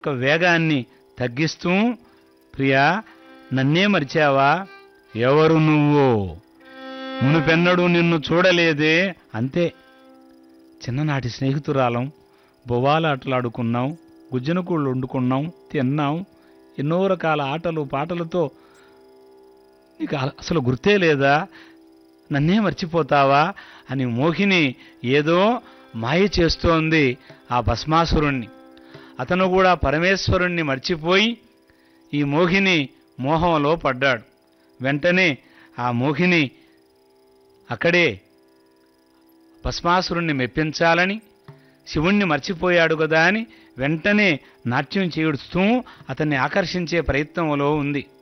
యొక్క వేగాన్ని తగ్గిస్తూ ప్రియా నన్నే మరిచావా ఎవరు నువ్వు మునుపెన్నడూ నిన్ను చూడలేదే అంతే చిన్ననాటి స్నేహితురాలం బొవ్వాలాటలాడుకున్నాం గుజ్జనకూళ్ళు వండుకున్నాం తిన్నాం ఎన్నో రకాల ఆటలు పాటలతో నీకు అ- అసలు గుర్తే లేదా నన్నే మర్చిపోతావా అని మోహిని ఏదో మాయ చేస్తోంది ఆ భస్మాసురుణ్ణి అతను కూడా పరమేశ్వరుణ్ణి మర్చిపోయి ఈ మోహిని మోహంలో పడ్డాడు వెంటనే ఆ మోహిని అక్కడే భస్మాసురుణ్ణి మెప్పించాలని శివుణ్ణి మర్చిపోయాడు కదా అని వెంటనే నాట్యం చేయుడుస్తూ అతన్ని ఆకర్షించే ప్రయత్నంలో ఉంది